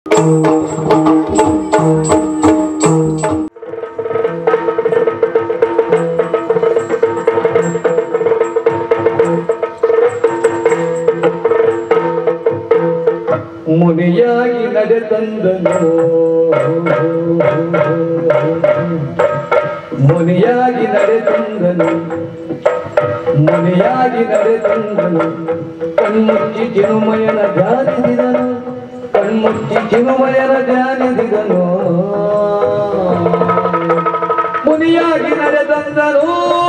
ಮುನಿಯಾಗಿ ನಡೆತಂದನು ಮುನಿಯಾಗಿ ನಡೆತಂದನು ಮುನಿಯಾಗಿ ನಡೆತಂದನು ಕಣ್ಮುಚ್ಚಿ ಚಿನುಮಯನ ಧ್ಯಾನಿಸಿದನು ಕಣ್ಮುಚ್ಚಿ ಚಿನುಮಯನ ಧ್ಯಾನಿಸಿದನು ಮುನಿಯಾಗಿ ನಡೆತಂದನು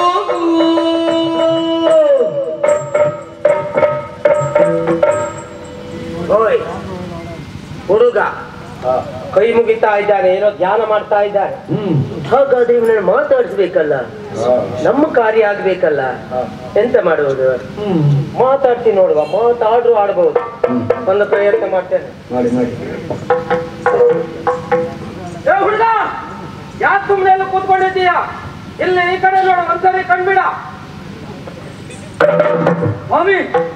ಓಯ್ ಹುಡುಗ ಕೈ ಮುಗಿತಾ ಇದ್ದಾನೆ ಏನೋ ಧ್ಯಾನ ಮಾಡ್ತಾ ಇದ್ದಾನೆ ಹ್ಮ್ ಹಾಗಾದ್ರೆ ಇವನನ್ನು ಮಾತಾಡಿಸ್ಬೇಕಲ್ಲ ನಮ್ಮ ಕಾರ್ಯ ಆಗ್ಬೇಕಲ್ಲ ಎಂತ ಮಾಡುವುದು ಹ್ಮ್ ಮಾತಾಡ್ತೀನಿ ನೋಡುವ ಮಾತಾಡ್ರು ಆಡ್ಬಹುದು ಹ್ಮ್ ಒಂದು ಪ್ರಯತ್ನ ಮಾಡ್ತೇನೆ ಮಾಡಿ ಮಾಡಿ ಏ ಹುಡುಗ ಯಾಕೆ ಸುಮ್ಮನೆ ಎಲ್ಲ ಕೂತ್ಕೊಂಡಿದ್ದೀಯಾ ಇಲ್ಲಿ ಈ ಕಡೆ ನೋಡು ಒಂದ್ಸರಿ ಕಣ್ಬಿಡ ಸ್ವಾಮಿ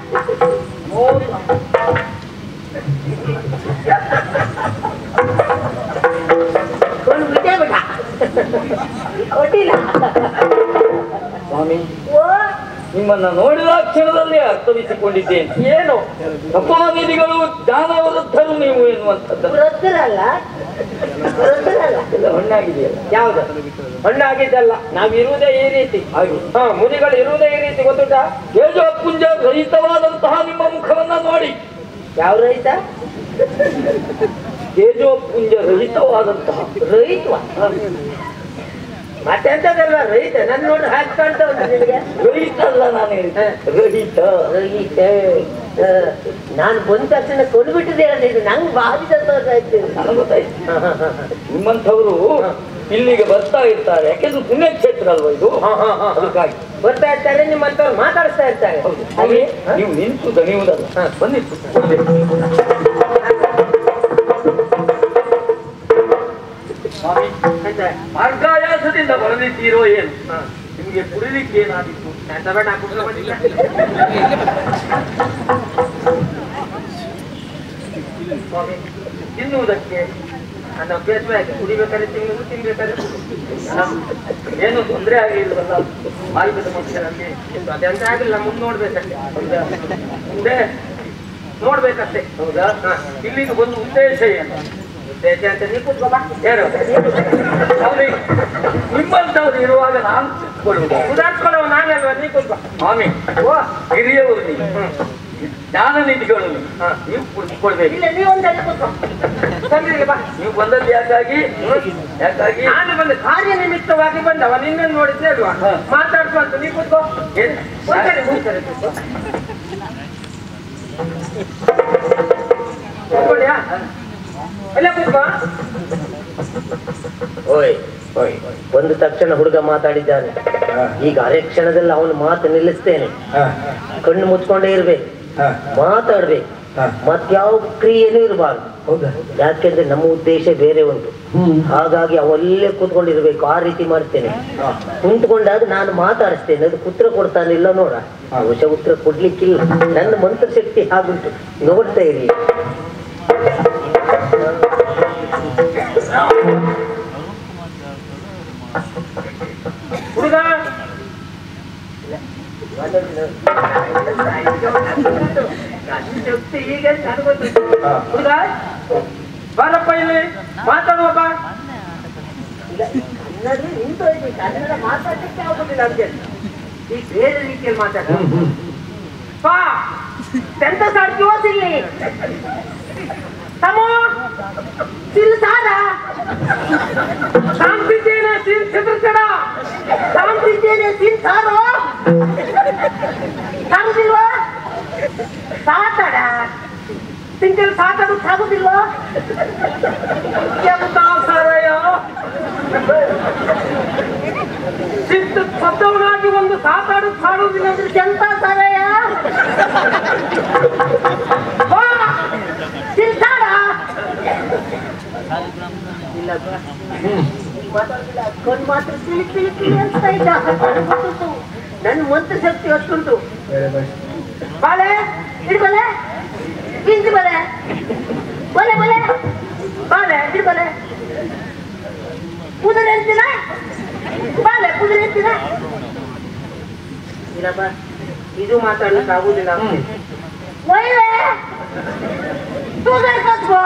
ಸ್ವಾಮಿ ನಿಮ್ಮನ್ನ ನೋಡಿದ ಕ್ಷಣದಲ್ಲಿ ಅರ್ಥವಿಸಿಕೊಂಡಿದ್ದೇನೆ ಏನು ತಪೋನಿಧಿಗಳು ಜ್ಞಾನವೃದ್ಧರು ನೀವು ಎನ್ನುವಂಥದ್ದು ವೃದ್ಧರಲ್ಲ ವೃದ್ಧರಲ್ಲ ಎಲ್ಲ ಹೊಣ್ಣಾಗಿದೆಯಲ್ಲ ಯಾವ್ದು ಹಣ್ಣಾಗಿದ್ದಲ್ಲ ನಾವಿರುವುದೇ ಈ ರೀತಿ ಹಾಗೆ ಹಾ ಮುನಿಗಳು ಇರುವುದೇ ಈ ರೀತಿ ಗೊತ್ತುಂಟಾ ತೇಜೋಪುಂಜ ರಹಿತವಾದಂತಹ ನಿಮ್ಮ ಮುಖವನ್ನ ನೋಡಿ ಯಾವ ರೈತ ತೇಜೋಪುಂಜ ರಹಿತವಾದಂತಹ ರೈತ ಮತ್ತೆಂತದಲ್ಲ ರೈತ ನನ್ ನೋಡಿ ಹಾಕಿ ಕಾಣ್ತಾ ಉಂಟು ನಿನಗೆ ರಹಿತ ಅಲ್ಲ ನಾನು ಹೇಳಿದ್ದು. ರಹಿತ ರೈತ ಆ, ನಾನು ಬಂದ ತಕ್ಷಣ ಕೊಂಡ್ಬಿಟ್ಟಿದೆ ಹೇಳಿದ್ದು ನಂಗೆ ಭಾರಿ ಸಂತೋಷ ಆಯ್ತು ನನಗೆ ಗೊತ್ತಾಯ್ತು ನಿಮ್ಮಂಥವರು ಇಲ್ಲಿಗೆ ಬರ್ತಾ ಇರ್ತಾರೆ ಯಾಕೆಂದ್ರೆ ಪುಣ್ಯಕ್ಷೇತ್ರ ಅಲ್ವಾ ಇದು ಹಾ, ಹಾ, ಹಾ. ಅದಕ್ಕಾಗಿ ಬರ್ತಾ ಇರ್ತಾರೆ ನಿಮ್ಮಂತವ್ರು ಮಾತಾಡಿಸ್ತಾ ಇರ್ತಾರೆ ಹೌದು. ಹಾಗೆ ನೀವು ನಿಂತು ದಣಿಯುವುದಲ್ಲ ಹಾ. ಬನ್ನಿ ಸ್ವಾಮಿ ಮಾರ್ಗಾಯಾಸದಿಂದ ಬರದಿದ್ದೀರೋ ಏನು ನಿಮಗೆ ಕುಡಿಲಿಕ್ಕೆ ಏನಾದಿತ್ತು ಎಂತ ಬೇಡ, ನಾ ಕುಡ್ದು ಬಂದಿಲ್ಲ. ಸ್ವಾಮಿ ತಿನ್ನುವುದಕ್ಕೆ ನನ್ನ ಅಭ್ಯಾಸವೇ ಆಯ್ತು ಕುಡಿಬೇಕಾದ್ರೆ ತಿಂಗಳು ತಿನ್ಬೇಕಾದ್ರೆ ಕುಡಿ. ಏನು ತೊಂದರೆ ಆಗಿಲ್ವಲ್ಲ ಆಯುಧದ ಮನುಷ್ಯರಲ್ಲಿ ಅದೆಂತ ಆಗಿಲ್ಲ ಮುಂದೆ ನೋಡ್ಬೇಕಷ್ಟೇ ಹೌದಾ? ಮುಂದೆ ನೋಡ್ಬೇಕಷ್ಟೇ ಹೌದಾ ಹಾ. ಇಲ್ಲಿಗೆ ಒಂದು ಉದ್ದೇಶ ಏನು ಉದ್ದೇಶ ಅಂತ ನೀ ಕೂತ್ಕೋ ಬಾ ಏನು ಸ್ವಾಮಿ ನಿಮ್ಮಂಥವ್ರು ಇರುವಾಗ ನಾನು ತಿಳ್ಕೊಳ್ಳುವುದು ಸುಧಾರಿಸ್ಕೊಳ್ಳೋ ನಾನಲ್ವಾ ನೀ ಕೂತ್ಕೋ ಸ್ವಾಮಿ ಓ ಹಿರಿಯವರು ನೀವು ಜ್ಞಾನ ನಿಧಿಗಳು ನೀವು. ಹಾ. ನೀವು ಕುಳಿತುಕೊಳ್ಬೇಕು ಇಲ್ಲ ನೀ ಒಂದಲ್ಲಿ ಕೂತ್ಕೋ ತಂದ್ರಿಗೆ ಬಾ ನೀವು ಬಂದದ್ದು ಯಾಕಾಗಿ ಯಾಕಾಗಿ ನಾನು ಬಂದ ಕಾರ್ಯ ನಿಮಿತ್ತವಾಗಿ ಬಂದವ ನಿನ್ನ ನೋಡಿದ್ದೆ ಅಲ್ವಾ ಹಾ. ಮಾತಾಡ್ಕೊಂತ ನೀ ಕೂತ್ಕೋ ಏನು? ಕೂತ್ಕೊಳ್ಳಿ, ಕೂತ್ಕೊಳ್ಳಿ, ಕೂತ್ಕೋ. ಕೂತ್ಕೊಳ್ಳಿಯಾ? ಇಲ್ಲ ಕೂತ್ಕೋ ಓಯ್ ಓಯ್ ಒಂದು ತಕ್ಷಣ ಹುಡುಗ ಮಾತಾಡಿದ್ದಾನೆ ಈಗ ಅರೆ ಕ್ಷಣದಲ್ಲಿ ಅವನ ಮಾತು ನಿಲ್ಲಿಸ್ತೇನೆ ಕಣ್ಣು ಮುಚ್ಕೊಂಡೇ ಇರ್ಬೇಕು ಮಾತಾಡ್ಬೇಕು ಮತ್ಯಾವ ಕ್ರಿಯೆನೂ ಇರಬಾರ್ದು ಹೌದಾ ಯಾಕೆಂದ್ರೆ ನಮ್ಮ ಉದ್ದೇಶ ಬೇರೆ ಉಂಟು ಹ್ಮ್ ಹಾಗಾಗಿ ಅವಲ್ಲೇ ಕೂತ್ಕೊಂಡಿರ್ಬೇಕು ಆ ರೀತಿ ಮಾಡ್ತೇನೆ ಕುಂತ್ಕೊಂಡಾಗ ನಾನು ಮಾತಾಡಿಸ್ತೇನೆ ಅದು ಉತ್ತರ ಕೊಡ್ತಾನಿಲ್ಲ ನೋಡ ಬಹುಶ ಉತ್ತರ ಕೊಡ್ಲಿಕ್ಕಿಲ್ಲ ನನ್ನ ಮಂತ್ರಶಕ್ತಿ ಹಾಗುಂಟು ನೋಡ್ತಾ ಇರಿ ಹುಡುಗ ಹುಡುಗ ಬಾರಪ್ಪ ಇಲ್ಲಿ ಮಾತಾಡುವ ಬಾ ಕನ್ನಡ ಮಾತಾಡ್ಲಿಕ್ಕೆ ಆಗುದಿಲ್ಲ ನಮ್ಗೆ ಈ ಬೇರೆ ರೀತಿಯಲ್ಲಿ ಮಾತಾಡ ಬಾ ಎಂತ ಸಾಡ್ತೀವೋ ಸಿಲ್ಲಿ ತಮ್ಮ ಸಿಲ್ ಸಾರ ಸಾಂತಿದ್ದೇನೆ ಸಿಲ್ ಚಂದ್ರಚಡ ಸಾಂತಿದ್ದೇನೆ ಸಿಲ್ ಸಾರು ಸಾಗುದಿಲ್ವಾ ಸಾತಾಡ ಸಿಂಗಲ್ ಸಾತಾಡು ಸಾಗುದಿಲ್ವಾ ಎಂತ ಸಾರಯ್ಯ ಸಿಟ್ಟು ಸತ್ತವನಾಗಿ ಒಂದು ಸಾತಾಡು ಸಾಡುವುದಿಲ್ಲ ಅಂದ್ರೆ ಎಂತ ಸಾರಯ್ಯ ಬಾ, ಸಿಲ್ಸಾಡ. ಇಲ್ಲ ಬಾ. ಮಾತಾಡ್ತಿಲ್ಲ, ಕಣ್ಣ್ ಮಾತ್ರ ಕಿಳಿ ಕಿಳಿ ಕಿಳಿ ಅಂತ ಇದ್ದ. ಗೊತ್ತುಂಟು. ನನ್ನ ಮಂತ್ರ ಶಕ್ತಿ ಅಷ್ಟುಂಟು ಬಾಳೆ ಇಡ್ಬಲೆ ಬಿಂಜು ಬಲೆ ಬಲೆ ಬಲೆ ಇದು ಮಾತಾಡ್ಲಿಕ್ಕೆ ಆಗುದಿಲ್ಲ ಒಳ್ಳೆ ತೂಗಲ್ ಕತ್ಕೋ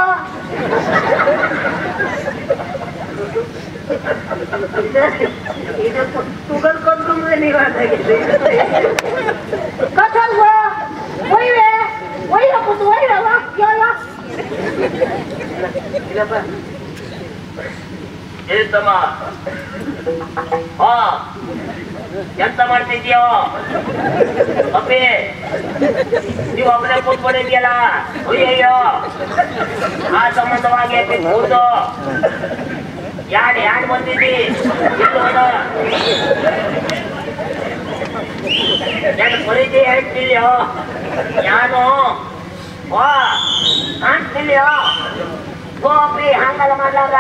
ಇದು ತುಗಲ್ ಕೊಂಡ್ಕೊಂಡ್ರೆ ನೀವು ಅದಾಗಿದೆ ಕತ್ತಲ್ಗೋ ಒಯ್ವೆ ಒಯ್ಯ ಕೂತು ಒಯ್ಯ ವಾ ಕೇಳ ಇಲ್ಲಪ್ಪ ಹೇಳ್ತಮ್ಮ ಹಾ ಎಂತ ಮಾಡ್ತಿದ್ಯೋ ಅಪ್ಪಿ ನೀವು ಒಬ್ಬನೇ ಕೂತ್ಕೊಂಡಿದ್ಯಲ್ಲ ಅಯ್ಯಯ್ಯೋ ಆ ಸಂಬಂಧವಾಗಿ ಅಪ್ಪಿ ಕೂತು ಯಾಡ್ ಯಾಡ್ ಬಂದಿದ್ದಿ ಇಲ್ಲಿ ಹೋದ ಯಾಕೆ ಬರೀತಿ ಹೇಳ್ತಿಲ್ಯೋ ಯಾನು ವಾ ಕಾಣ್ತಿಲ್ಯೋ ಗೋಪಿ ಹಂಗಲ್ಲ ಮಾಡ್ಲಾರ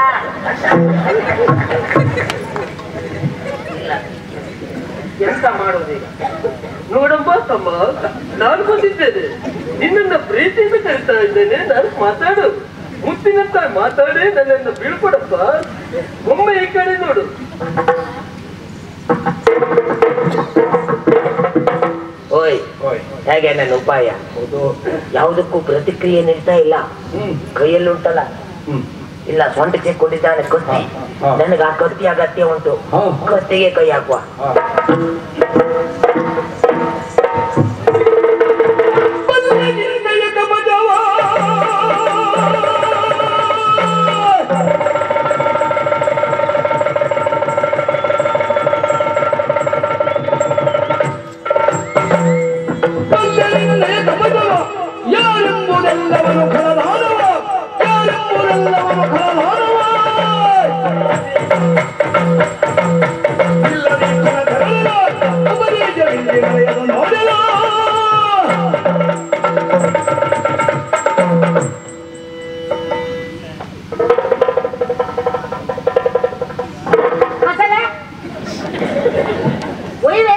ಎಂತ ಮಾಡುದು ಈಗ ನೋಡಮ್ಮ ತಮ್ಮ ನಾನು ಬಂದಿದ್ದೇನೆ ನಿನ್ನನ್ನ ಪ್ರೀತಿಯಿಂದ ಕರಿತಾ ಇದ್ದೇನೆ ನಾನು ಮಾತಾಡು ಮುತ್ತಿನಂತ ಮಾತಾಡಿ ನನ್ನನ್ನು ಬೀಳ್ಕೊಡಪ್ಪ ಒಮ್ಮೆ ಈ ಕಡೆ ನೋಡು ಓಯ್ ಹೇಗೆ ನನ್ನ ಉಪಾಯ ಯಾವುದಕ್ಕೂ ಪ್ರತಿಕ್ರಿಯೆ ನೀಡ್ತಾ ಇಲ್ಲ ಕೈಯಲ್ಲಿ ಉಂಟಲ್ಲ ಇಲ್ಲ ಸೊಂಟ ಸಿಕ್ಕೊಂಡಿದ್ದಾನೆ ಕತ್ತಿ ನನಗೆ ಆ ಕತ್ತಿ ಅಗತ್ಯ ಉಂಟು ಕತ್ತಿಗೆ ಕೈ ಹಾಕುವ ಯಾರೆಂಬುದೆಲ್ಲವನು ಖಳದಾನವ ಯಾರೆಂಬುದೆಲ್ಲವನು ಖಳದಾನವ ಇಲ್ಲದೆ ಕಳಕಳಲ ಉಪದೇಶವಿಲ್ಲಿ ನಡೆಯಲು ನೋಡಲ ಕತ್ತಲೆ ಒಯ್ವೆ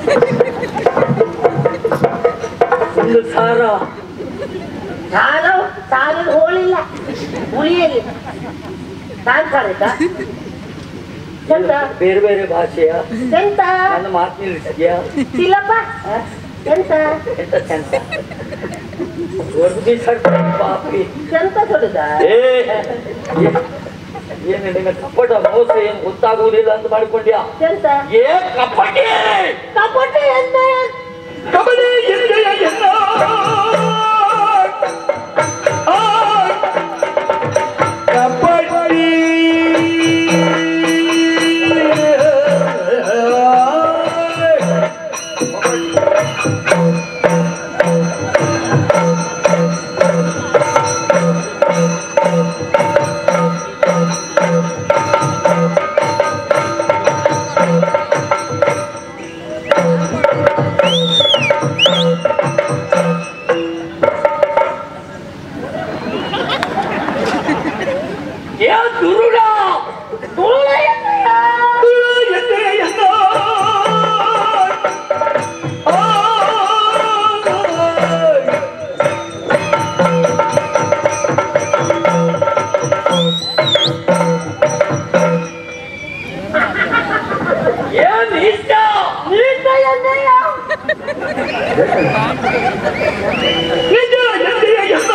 ಒಂದು ಸಾರ ಸಾಲು ಸಾಲದ ಹೋಳಿಲ್ಲ ಉಳಿಯಲ್ಲಿ ಸಾಲು ಸಾರಿತ ಎಂತ ಬೇರೆ ಬೇರೆ ಭಾಷೆಯ ಎಂತ ನನ್ನ ಮಾತು ನಿಲ್ಲಿಸಿದ್ಯಾ ಇಲ್ಲಪ್ಪ ಎಂತ ಎಂತ ಚೆಂದ ಹೊರದು ಬೀಸಾಡ್ತಾನೆ ಪಾಪಿ ಎಂತ ಸುಡುದ ಏ ಏನು ನಿನ್ನ ಕಪಟ ಮೋಸ ಏನು ಗೊತ್ತಾಗುವುದಿಲ್ಲ ಅಂತ ಮಾಡ್ಕೊಂಡ್ಯಾ ಎಂತ ಏ ಕಪಟಿ ಕಪಟಿ ಎಂತ ಕಬಡ್ಡಿ ಎಂದೆಯ ಎನ್ನ ಆ, ಕಬಡ್ಡಿ ಏ ದುರುಡ ತುಳುಳ ಎಂದಯ್ಯ ಎಂದೆಯ ಎನ್ನ ಆ, ಏನ್ ಇಷ್ಟ ನೀಟ ಎಂದಯ್ಯ ನಿಜ ಎಂದೆಯ ಎನ್ನ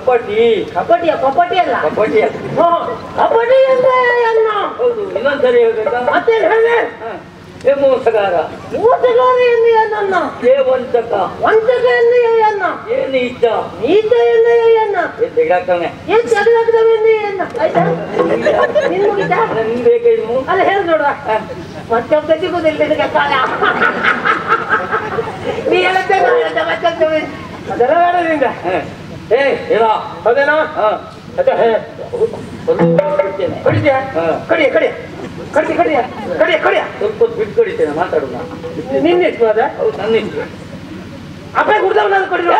ಕಪಟಿ ಕಪಟಿಯ ಕಪಟಿ ಅಲ್ಲ ಕಪಟಿ ಹ್ಞೂ, ಕಪಟಿ ಅಂದ್ರೆ ಅನ್ನ ಹೌದು ಇನ್ನೊಂದ್ಸರಿ ಹೇಳ್ಬೇಕಾ ಮತ್ತೆ ಹೇಳಿ ಹ. ಏ ಮೋಸಗಾರ ಮೂಟಗಾರ ಎಂದು ಅನ್ನ ಏ ವಂಚಕ ವಂಚಕ ಎಂದು ಅನ್ನ ಏ ನೀಚ ನೀಚ ಎಂದು ಅನ್ನ ಏ ತೆಗಾಕನೆ ಏನ್ ತೆಗೆದಾಕ್ತವೆ ಅನ್ನ ಆಯ್ತಾ ನಿನ್ ಮುಗಿತಾ ನನ್ ಬೇಕಾಯ್ತು ಅಲ್ಲ ಹೇಳಿ ನೋಡುವ ಮತ್ತೆ ತೆಗಿಬೋದಿಲ್ಲ ನಿನಗೆ ಕಾಲ ನೀ ಹೇಳುತ್ತೆ ನಾ ಹೇಳುತ್ತೆ ಮತ್ತೆ ತೆಗಿ. ಅದೆಲ್ಲ ಬೇಡ ನಿಂದ ಏ ಏನೋ ಹೌದೇನಾ ಹ ಅದೇ ಹೇ. ಸ್ವಲ್ಪ ಬಿಡ್ತೇನೆ ಕಡಿದ್ಯಾ ಹಾ. ಕಡಿ ಕಡಿ ಕಡಿ ಕಡಿಯ ಕಡಿಯ ಕಡಿಯ ಸ್ವಲ್ಪ ಹೊತ್ತು ಬಿಟ್ಟು ಕಡಿತೇನೆ ಮಾತಾಡೋಣ ನಿನ್ನಿಷ್ಟು ಅದ ಹೌದು ನನ್ನ ಇಷ್ಟ ಅಪ್ಪ ಕುಡ್ದವ್ ನಾನು ಕಡಿದ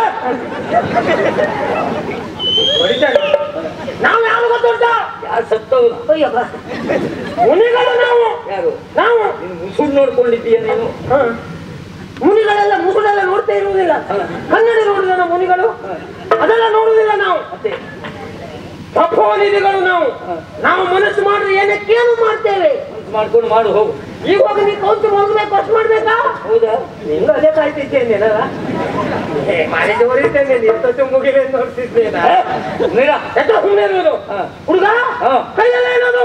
ನಾವು ಯಾರು ಗೊತ್ತುಂಟ ಯಾರು ಸತ್ತವನ ಅಯ್ಯಪ್ಪ ಮುನಿಗಳು ನಾವು ಯಾರು ನಾವು ನೀನು ಮುಸುಡ್ ನೋಡ್ಕೊಂಡಿದ್ದೀಯ ನೀನು ಹ. ಮುನಿಗಳೆಲ್ಲ ಮುಸುಡೆಲ್ಲ ನೋಡ್ತಾ ಇರುವುದಿಲ್ಲ ಕನ್ನಡ ನೋಡುವುದಿಲ್ಲ ಮುನಿಗಳು ಅದೆಲ್ಲ ನೋಡುವುದಿಲ್ಲ ನಾವು ಮತ್ತೆ ತಪೋನಿಧಿಗಳು ನಾವು ನಾವು ಮನಸ್ಸು ಮಾಡಿದ್ರೆ ಏನಕ್ಕೇನು ಮಾಡ್ತೇವೆ ಮನ್ಸು ಮಾಡ್ಕೊಂಡು ಮಾಡು ಹೋಗು ಇವಾಗ ನೀ ಕೌಂತು ಹೋಗ್ಬೇಕು ಅಷ್ಟು ಮಾಡ್ಬೇಕಾ ಹೌದಾ ನಿಂಗೂ ಅದೇ ಕಾಯ್ತಿದ್ದೇನೆ ಅಲ್ಲ ಮಾಡಿದ್ದು ಹೊರಿತೇನೆ ಎಷ್ಟೊತ್ತು ಮುಗಿಲೆ ನೋಡ್ತಿದ್ದೇನೆ ನೀರ ಎಷ್ಟ ಸುಮ್ಮನೆ ಇರೋದು ಹಾ. ಹುಡುಗ ಹಾ. ಕೈಯಲ್ಲ ಏನದು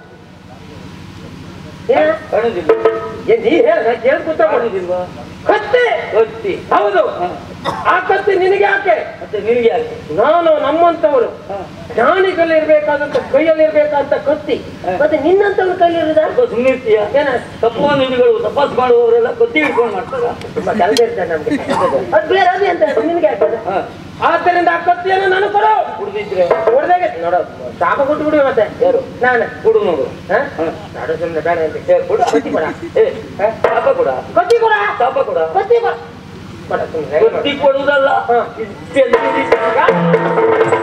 ಏನ? ಕಾಣುದಿಲ್ಲ ಏ, ನೀ ಹೇಳ ಕೇಳಿ ಕೂತ ಕಾಣುದಿಲ್ವಾ ಕತ್ತೆ ಗೊತ್ತಿ ಹೌದು ಹಾ. ಆ ಕತ್ತೆ ನಿನಗೆ ಯಾಕೆ ಮತ್ತೆ ನಿನಗೆ ಯಾಕೆ ನಾನು ನಮ್ಮಂತವರು ಹಾ. ಜ್ಞಾನಿಗಳಿರ್ಬೇಕಾದಂತ ಕೈಯಲ್ಲಿ ಇರ್ಬೇಕಂತ ಕತ್ತಿ ಹಾ. ಮತ್ತೆ ನಿನ್ನಂತವ್ರ ಕೈಯಲ್ಲಿ ಇರುದ ಸ್ವಲ್ಪ ಸುಮ್ಮನಿರ್ತೀಯ ಏನ ತಪ್ಪು ನಿಧಿಗಳು ತಪಾಸ್ ಮಾಡುವವರೆಲ್ಲ ಕೊತ್ತಿ ಹಿಡ್ಕೊಂಡು ಮಾಡ್ತಾರ ತುಂಬಾ ಕೆಲಸ ಇರ್ತದೆ ನಮ್ಗೆ ಅದು ಬೇರೆ ಅದು ಎಂತ ಅದು ನಿನ್ಗೆ ಯಾಕೆ ಹಾ ಆದ್ದರಿಂದ ಆ ಕತ್ತಿಯನ್ನು ನಾನು ಕೊಡು ಕುಡ್ದಿದ್ರೆ ಹೊಡೆದಾಗ ನೋಡು ಶಾಪ ಕೊಟ್ಟು ಬಿಡು ಮತ್ತೆ ಯಾರು ನಾನು ಕೊಡು ನೋಡು ಹಾ? ಹಾ. ನಾಡು ಸುಮ್ಮನೆ ಬೇಡ ಅಂತ ಏ ಕೊಡ ಕತ್ತಿ ಕೊಡ ಏ ಚಾಪ ಕೊಡ ಕತ್ತಿ ಕೊಡ ಚಾಪ ಕೊಡ ಕತ್ತಿ ಕೊಡ ಕೊಡ ಸುಮ್ಮನೆ ಕೊತ್ತಿ ಕೊಡುವುದಲ್ಲ ಹಾ. ಇಷ್ಟೆಲ್ಲ